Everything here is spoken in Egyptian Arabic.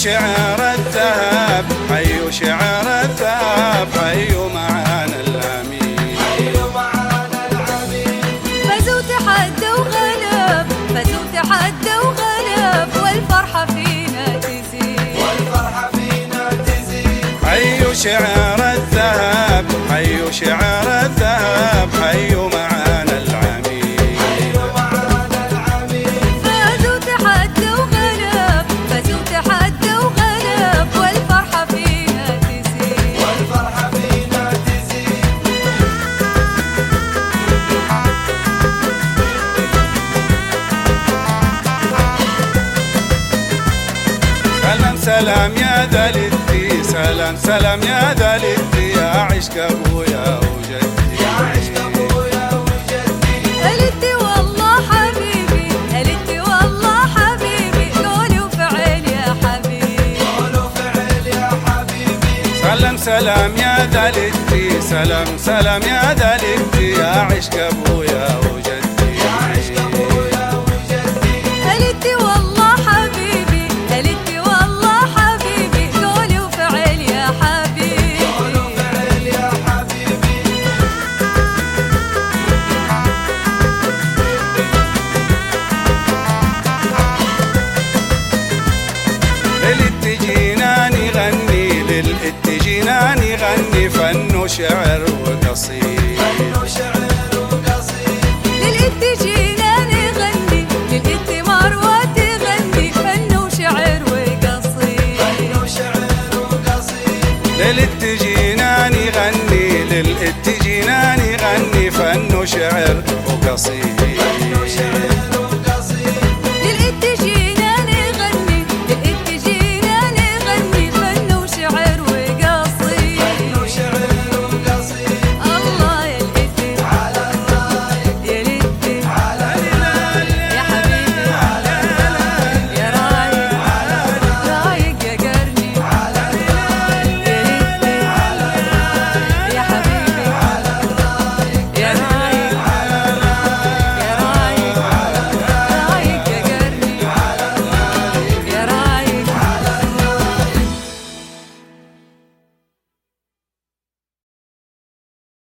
شعر الذهب حي شعر الذهب حي معانا الامين حي معانا العميد فازوا تحدى وغلب فازوا تحدى وغلب والفرحة فينا تزيد والفرحة فينا تزيد حي شعر الذهب حي شعر الذهب حي معانا العمين حي معانا العميد فازوا تحدى وغلب فازوا تحدى وغلب والفرحة فينا تزيد والفرحة فينا تزيد سلام سلام يا ذا الدي سلام سلام يا ذا الدي يا عشق ابويا وجدي يا عشق ابويا وجدي قلتي والله حبيبي قلتي والله حبيبي قولي وفعل يا حبيبي قولوا فعل يا حبيبي سلام سلام يا ذا الدي سلام سلام يا ذا الدي يا عشق ابويا وجدي يا عشق ابويا وجدي قلتي والله حبيبي قلتي والله حبيبي قولي وفعل يا حبيبي قولوا فعل يا حبيبي للاتجيناني غني للاتجيناني غني فن شعر وقصيد فن شعر وقصيد للاتجينا نغني للاتمار وتغني فن وشعر وقصيد فن شعر وقصيد للاتجيناني غني للاتجيناني غني فن شعر وقصيد